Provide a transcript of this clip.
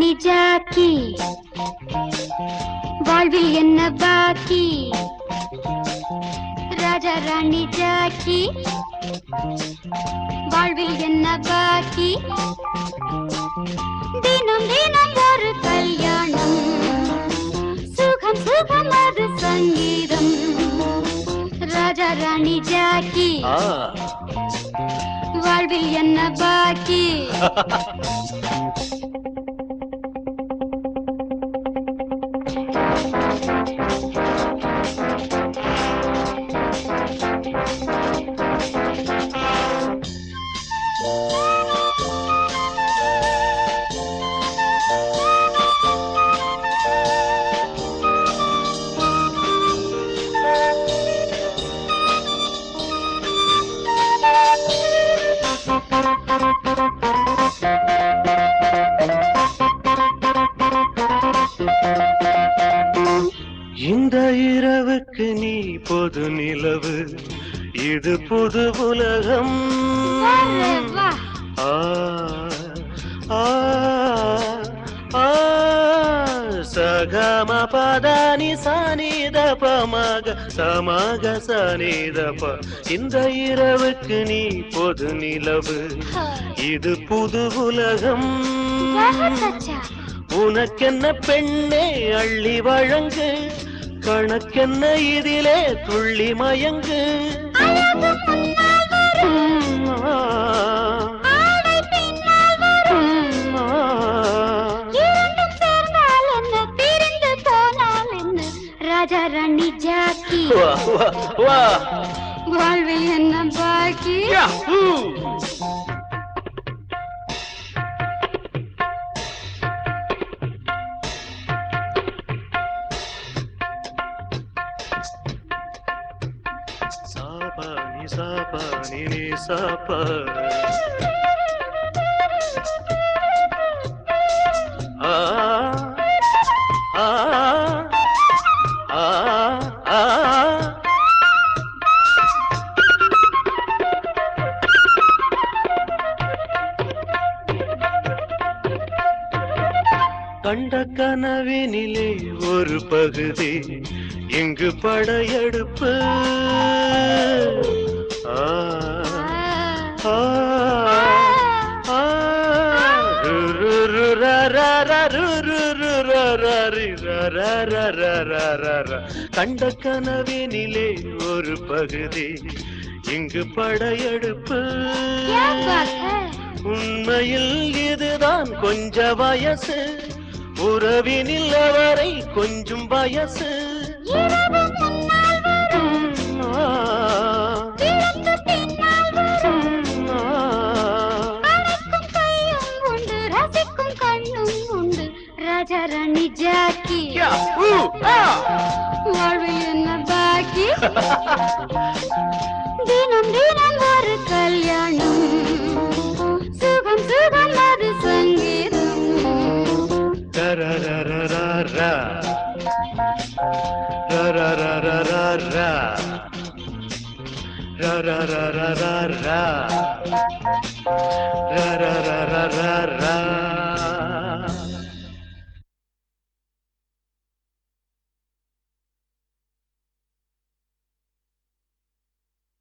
ராணி Jackie வாழ்வில் என்ன பாக்கி ராஜா ராணி ஜாக்கி வாழ்வில் என்ன பாக்கி தினம் தினம் ஒரு கல்யாணம் சுகம் சுகம் அது சங்கீதம் ராஜா ராணி ஜாக்கி ஆ வாழ்வில் என்ன பாக்கி இந்த இரவுக்கு நீ பொது நிலவு இது புது உலகம் அரே வா ஆ, ஆ, ஆ, சகம பதானி சனித பமக சமக சனித ப இந்த இரவுக்கு நீ பொது நிலவு இது புது உலகம் बहुत अच्छा உனக்கென்ன பெண்ணே அள்ளி வழங்கு கணக்கென்ன இதிலே துள்ளி மயங்கு அழகு முன்னால் வரும் ம், ஆ, ஆடை பின்னால் வரும் ம், ஆ. இரண்டும் சேர்ந்தால் என்ன பிரிந்து போனால் என்ன ராஜா ராணி ஜாக்கி வா, வா, வா. வாழ்வில் என்ன பாக்கி யாஹூ. சாபா நீ சாபா நீ நீ சாபா ஆ ஆ ஆ ஆ கண்ட கனவினிலே ஒரு பகுதி இங்கு படையெடுப்பு ஆ, ஆ, ஆ, ரு, ரு, ரு, ர, ர, ர, ரு, ரு, ரு, ர, ர, ரி, ர, ர, ர, ர, ர, ர, ர. கண்ட கனவினிலே ஒரு பகுதி இங்கு படையெடுப்பு क्या बात है உண்மையில் இதுதான் கொஞ்ச வயசு உறவினில் அவரை கொஞ்சம் வயசு இரவு முன்னால் வரும் ஆ, பிறந்து பின்னால் வரும் ஆ. அணைக்கும் கையும் உண்டு ரசிக்கும் கண்ணும் உண்டு ராஜா ராணி ஜாக்கி யா, ஊ, ஆ. வாழ்வில் என்ன பாக்கி தினம் தினம் ஒரு கல்யாணம் சுகம் சுகம் அது சங்கீதம் ரரரரரரா. ரரரரரரா. ரரரரரரா. ரரரரரரா.